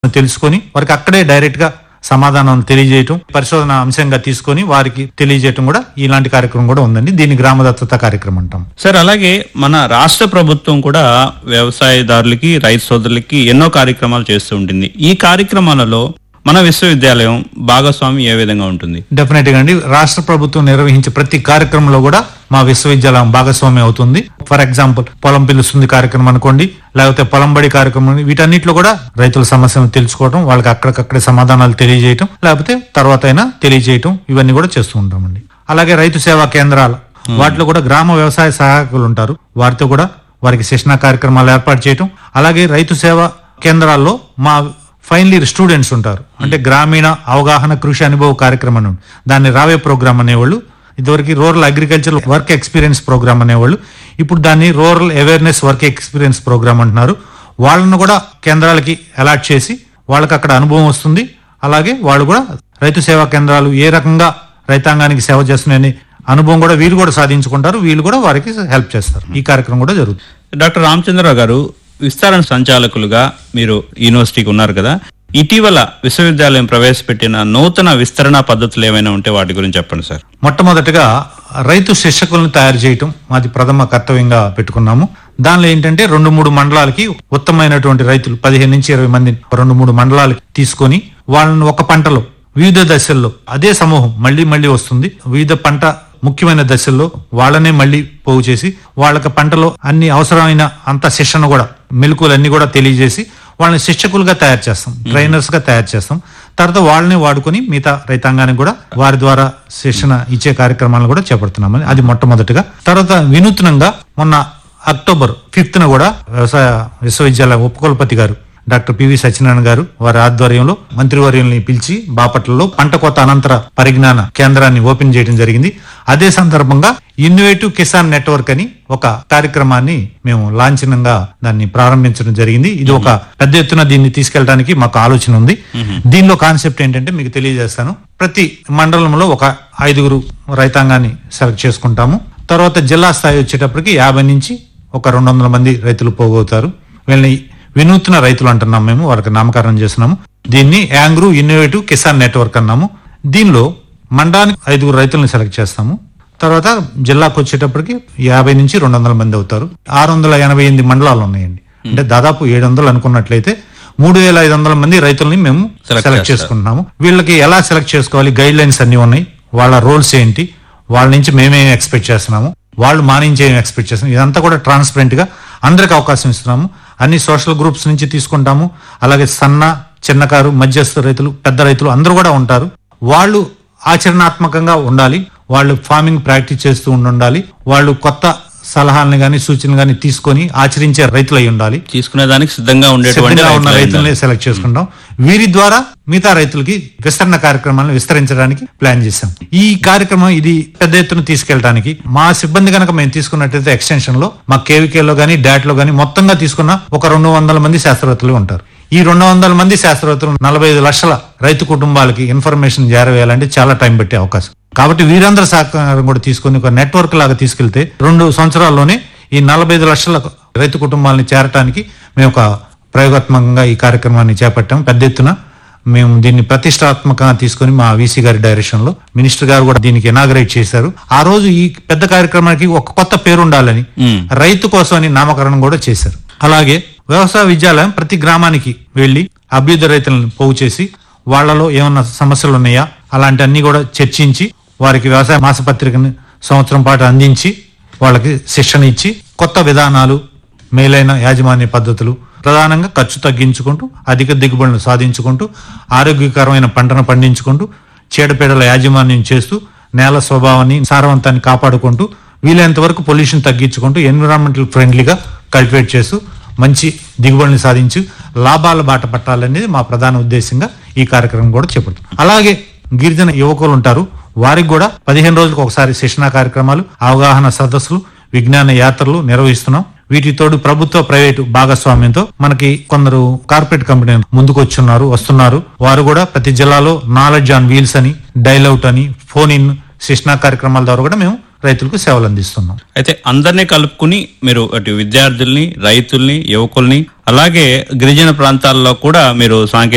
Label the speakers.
Speaker 1: తెలుసుకొని వారికి అక్కడే డైరెక్ట్ గా సమాధానం తెలియజేయటం పరిశోధన అంశంగా తీసుకొని వారికి తెలియజేయటం కూడా ఇలాంటి కార్యక్రమం కూడా ఉందండి దీన్ని గ్రామ దత్తత కార్యక్రమం అంటాం
Speaker 2: సార్ అలాగే మన రాష్ట్ర ప్రభుత్వం కూడా వ్యవసాయదారులకి రైతు సోదరులకి ఎన్నో కార్యక్రమాలు చేస్తూ ఉంటుంది ఈ కార్యక్రమాలలో మన విశ్వవిద్యాలయం భాగస్వామి ఏ విధంగా ఉంటుంది
Speaker 1: డెఫినెట్ గా అండి రాష్ట్ర ప్రభుత్వం నిర్వహించే ప్రతి కార్యక్రమంలో కూడా మా విశ్వవిద్యాలయం భాగస్వామ్యం అవుతుంది ఫర్ ఎగ్జాంపుల్ పొలం పిలుస్తుంది కార్యక్రమం అనుకోండి లేకపోతే పొలం బడి కార్యక్రమం వీటన్నిటిలో కూడా రైతుల సమస్యను తెలుసుకోవడం వాళ్ళకి అక్కడికక్కడే సమాధానాలు తెలియజేయటం లేకపోతే తర్వాత అయినా తెలియజేయటం ఇవన్నీ కూడా చేస్తూ ఉంటామండి అలాగే రైతు సేవా కేంద్రాలు వాటిలో కూడా గ్రామ వ్యవసాయ సహాయకులు ఉంటారు వారితో కూడా వారికి శిక్షణ కార్యక్రమాలు ఏర్పాటు చేయటం అలాగే రైతు సేవా కేంద్రాల్లో మా ఫైనల్ ఇయర్ స్టూడెంట్స్ ఉంటారు అంటే గ్రామీణ అవగాహన కృషి అనుభవ కార్యక్రమం అని ఉంది. దాన్ని రావే ప్రోగ్రామ్ అనేవాళ్ళు ఇదివరకు rural agriculture work experience program అనేవాళ్ళు ఇప్పుడు దాన్ని rural awareness work experience program అంటున్నారు వాళ్ళను కూడా కేంద్రాలకి అలాట్ చేసి వాళ్ళకి అక్కడ అనుభవం వస్తుంది అలాగే వాళ్ళు కూడా రైతు సేవా కేంద్రాలు ఏ రకంగా రైతాంగానికి సేవ చేస్తున్నాయని అనుభవం కూడా వీళ్ళు కూడా సాధించుకుంటారు వీళ్ళు కూడా వారికి హెల్ప్ చేస్తారు ఈ కార్యక్రమం కూడా జరుగుతుంది
Speaker 2: డాక్టర్ రామచంద్రరావు గారు విస్తరణ సంచాలకులుగా మీరు యూనివర్సిటీకి ఉన్నారు కదా ఇటీవల విశ్వవిద్యాలయం ప్రవేశపెట్టిన నూతన విస్తరణ పద్ధతులు ఏమైనా ఉంటే వాటి గురించి చెప్పండి సార్
Speaker 1: మొట్టమొదటిగా రైతు శిక్షకులను తయారు చేయటం మాది ప్రథమ కర్తవ్యంగా పెట్టుకున్నాము దానిలో ఏంటంటే రెండు మూడు మండలాలకి ఉత్తమమైనటువంటి రైతులు పదిహేను నుంచి ఇరవై మంది రెండు మూడు మండలాలకి తీసుకొని వాళ్ళని ఒక పంటలో వివిధ దశల్లో అదే సమూహం మళ్ళీ మళ్ళీ వస్తుంది వివిధ పంట ముఖ్యమైన దశల్లో వాళ్ళనే మళ్ళీ పోగు చేసి వాళ్ళకి పంటలో అన్ని అవసరమైన అంత శిక్షణ కూడా మెలకువలన్నీ కూడా తెలియజేసి వాళ్ళని శిక్షకులుగా తయారు చేస్తాం ట్రైనర్స్ గా తయారు చేస్తాం తర్వాత వాళ్ళని వాడుకొని మిగతా రైతాంగానికి కూడా వారి ద్వారా శిక్షణ ఇచ్చే కార్యక్రమాలను కూడా చేపడుతున్నామని అది మొట్టమొదటిగా తర్వాత వినూత్నంగా మొన్న అక్టోబర్ ఫిఫ్త్ న కూడా వ్యవసాయ విశ్వవిద్యాలయ ఉపకులపతి గారు డాక్టర్ పివి సత్యనారాయణ గారు వారి ఆధ్వర్యంలో మంత్రివర్యుల్ని పిలిచి బాపట్లలో పంట కోత అనంతర పరిజ్ఞాన కేంద్రాన్ని ఓపెన్ చేయడం జరిగింది అదే సందర్భంగా ఇన్నోవేటివ్ కిసాన్ నెట్వర్క్ అని ఒక కార్యక్రమాన్ని మేము లాంఛనంగా దాన్ని ప్రారంభించడం జరిగింది ఇది ఒక పెద్ద ఎత్తున దీన్ని తీసుకెళ్ళడానికి మాకు ఆలోచన ఉంది దీనిలో కాన్సెప్ట్ ఏంటంటే మీకు తెలియజేస్తాను ప్రతి మండలంలో ఒక ఐదుగురు రైతాంగాన్ని సెలెక్ట్ చేసుకుంటాము తర్వాత జిల్లా స్థాయి వచ్చేటప్పటికి యాభై నుంచి ఒక రెండు వందల మంది రైతులు పోగవుతారు వీళ్ళని వినూత్న రైతులు అంటున్నాం మేము వారికి నామకరణం చేస్తున్నాము దీన్ని యాంగ్రూ ఇన్నోవేటివ్ కిసాన్ నెట్వర్క్ అన్నాము దీనిలో మండలానికి ఐదుగురు రైతులను సెలెక్ట్ చేస్తాము తర్వాత జిల్లాకు వచ్చేటప్పటికి యాభై నుంచి రెండు వందల మంది అవుతారు ఆరు వందల ఎనభై ఎనిమిది మండలాలు ఉన్నాయండి అంటే దాదాపు ఏడు వందలు అనుకున్నట్లయితే మూడు వేల ఐదు వందల మంది రైతుల్ని మేము
Speaker 2: Select
Speaker 1: సెలెక్ట్
Speaker 2: చేస్తారు.
Speaker 1: చేసుకుంటున్నాము వీళ్ళకి ఎలా సెలెక్ట్ చేసుకోవాలి గైడ్ లైన్స్ అన్ని ఉన్నాయి వాళ్ళ రోల్స్ ఏంటి వాళ్ళ నుంచి మేమేం ఎక్స్పెక్ట్ చేస్తున్నాము వాళ్ళు మా నుంచి ఏం ఎక్స్పెక్ట్ చేస్తున్నాము ఇదంతా కూడా ట్రాన్స్పరెంట్ గా అందరికి అవకాశం ఇస్తున్నాము అన్ని సోషల్ గ్రూప్స్ నుంచి తీసుకుంటాము అలాగే సన్న చిన్నకారు మధ్యస్థ రైతులు పెద్ద రైతులు అందరూ కూడా ఉంటారు వాళ్ళు ఆచరణాత్మకంగా ఉండాలి వాళ్ళు ఫార్మింగ్ ప్రాక్టీస్ చేస్తూ ఉండాలి వాళ్ళు కొత్త సలహాలను గాని సూచనలు గాని తీసుకొని ఆచరించే రైతులు అయి ఉండాలి
Speaker 2: తీసుకునే దానికి సిద్ధంగా ఉండేటువంటి
Speaker 1: సిద్ధంగా ఉన్న
Speaker 2: రైతులై
Speaker 1: రైతుల్ని
Speaker 2: ఉండాలి.
Speaker 1: సెలెక్ట్ చేసుకుంటాం వీరి ద్వారా మిగతా రైతులకి విస్తరణ కార్యక్రమాలను విస్తరించడానికి ప్లాన్ చేశాం ఈ కార్యక్రమం ఇది పెద్ద ఎత్తున తీసుకెళ్ళడానికి మా సిబ్బంది కనుక మేము తీసుకున్నట్లయితే ఎక్స్టెన్షన్ లో మా కేవీకే లో గానీ డాట్ లో గానీ మొత్తంగా తీసుకున్న ఒక రెండు వందల మంది శాస్త్రవేత్తలు ఉంటారు ఈ రెండు వందల మంది శాస్త్రవేత్తలు నలభై ఐదు లక్షల రైతు కుటుంబాలకి ఇన్ఫర్మేషన్ చేరవేయాలంటే చాలా టైం పట్టే అవకాశం కాబట్టి వీరందరి సహకారం కూడా తీసుకొని ఒక నెట్వర్క్ లాగా తీసుకెళ్తే రెండు సంవత్సరాల్లోనే ఈ నలభై ఐదు లక్షల రైతు కుటుంబాలని చేరటానికి మేము ఒక ప్రయోగాత్మకంగా ఈ కార్యక్రమాన్ని చేపట్టాం పెద్ద ఎత్తున మేము దీన్ని ప్రతిష్టాత్మకంగా తీసుకొని మా వీసీ గారి డైరెక్షన్ లో మినిస్టర్ గారు కూడా దీనికి ఇనాగరేట్ చేశారు ఆ రోజు ఈ పెద్ద కార్యక్రమానికి ఒక కొత్త పేరు ఉండాలని
Speaker 2: మ్మ్.
Speaker 1: రైతు కోసం అని నామకరణం కూడా చేశారు అలాగే వ్యవసాయ విద్యాలయం ప్రతి గ్రామానికి వెళ్లి అభ్యుదయ రైతులను పోగు చేసి వాళ్ళలో ఏమన్నా సమస్యలు ఉన్నాయా అలాంటి అన్ని కూడా చర్చించి వారికి వ్యవసాయ మాసపత్రికను సంవత్సరం పాటు అందించి వాళ్ళకి శిక్షణ ఇచ్చి కొత్త విధానాలు మేలైన యాజమాన్య పద్ధతులు ప్రధానంగా ఖర్చు తగ్గించుకుంటూ అధిక దిగుబడులు సాధించుకుంటూ ఆరోగ్యకరమైన పంటను పండించుకుంటూ చీడపీడల యాజమాన్యం చేస్తూ నేల స్వభావాన్ని సారవంతాన్ని కాపాడుకుంటూ వీలైనంత వరకు పొల్యూషన్ తగ్గించుకుంటూ ఎన్విరాన్మెంటల్ ఫ్రెండ్లీగా కల్టివేట్ చేస్తూ మంచి దిగుబడిని సాధించి లాభాల బాట పట్టాలనేది మా ప్రధాన ఉద్దేశంగా ఈ కార్యక్రమం కూడా చేపడుతుంది అలాగే గిరిజన యువకులు ఉంటారు వారికి కూడా పదిహేను రోజులకు ఒకసారి శిక్షణా కార్యక్రమాలు అవగాహన సదస్సులు విజ్ఞాన యాత్రలు నిర్వహిస్తున్నాం వీటితోడు ప్రభుత్వ ప్రైవేటు భాగస్వామ్యంతో మనకి కొందరు కార్పొరేట్ కంపెనీ ముందుకు వచ్చున్నారు వస్తున్నారు వారు కూడా ప్రతి జిల్లాలో నాలెడ్జ్ ఆన్ వీల్స్ అని డైలౌట్ అని ఫోన్ ఇన్ శిక్షణా కార్యక్రమాల ద్వారా కూడా మేము రైతులకు సేవలు అందిస్తున్నాం
Speaker 2: అయితే అందరినీ కలుపుకుని మీరు అటు విద్యార్థుల్ని రైతుల్ని యువకుల్ని అలాగే గిరిజన ప్రాంతాల్లో కూడా మీరు సాంకేతిక